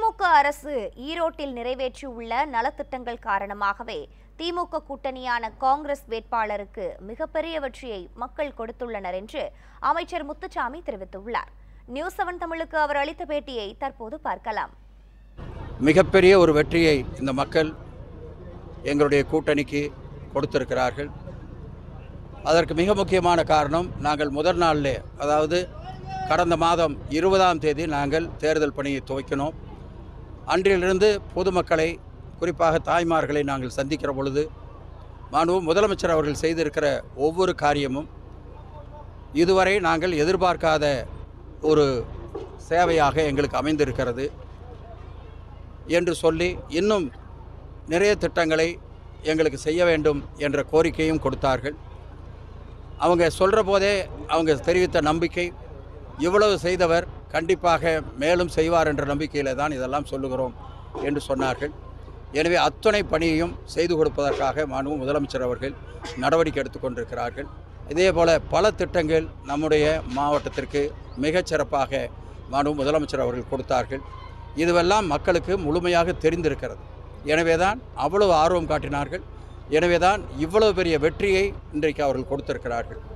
திமுக அரசு ஈரோட்டில் நிறைவேற்றியுள்ள நலத்திட்டங்கள் காரணமாகவே திமுக கூட்டணியான காங்கிரஸ் வேட்பாளருக்கு மிகப்பெரிய வெற்றியை மக்கள் கொடுத்துள்ளனர் என்று அமைச்சர் முத்துசாமி தெரிவித்துள்ளார் நியூஸ் செவன் தமிழுக்கு அவர் அளித்த பேட்டியை தற்போது பார்க்கலாம் மிகப்பெரிய ஒரு வெற்றியை இந்த மக்கள் எங்களுடைய கூட்டணிக்கு கொடுத்திருக்கிறார்கள் அதற்கு மிக முக்கியமான காரணம் நாங்கள் முதல் நாளிலே அதாவது கடந்த மாதம் இருபதாம் தேதி நாங்கள் தேர்தல் பணியை துவக்கினோம் அன்றிலிருந்து பொதுமக்களை குறிப்பாக தாய்மார்களை நாங்கள் சந்திக்கிற பொழுது மாண்பு முதலமைச்சர் அவர்கள் செய்திருக்கிற ஒவ்வொரு காரியமும் இதுவரை நாங்கள் எதிர்பார்க்காத ஒரு சேவையாக எங்களுக்கு அமைந்திருக்கிறது என்று சொல்லி இன்னும் நிறைய திட்டங்களை எங்களுக்கு செய்ய வேண்டும் என்ற கோரிக்கையும் கொடுத்தார்கள் அவங்க சொல்கிற போதே அவங்க தெரிவித்த நம்பிக்கை இவ்வளவு செய்தவர் கண்டிப்பாக மேலும் செய்வார் என்ற நம்பிக்கையில் தான் இதெல்லாம் சொல்லுகிறோம் என்று சொன்னார்கள் எனவே அத்துணை பணியையும் செய்து கொடுப்பதற்காக மாண்பு முதலமைச்சர் அவர்கள் நடவடிக்கை எடுத்துக்கொண்டிருக்கிறார்கள் இதே போல் பல திட்டங்கள் நம்முடைய மாவட்டத்திற்கு மிகச் சிறப்பாக மாண்பு முதலமைச்சர் அவர்கள் கொடுத்தார்கள் இதுவெல்லாம் மக்களுக்கு முழுமையாக தெரிந்திருக்கிறது எனவே தான் அவ்வளவு ஆர்வம் காட்டினார்கள் எனவே தான் இவ்வளவு பெரிய வெற்றியை இன்றைக்கு அவர்கள் கொடுத்திருக்கிறார்கள்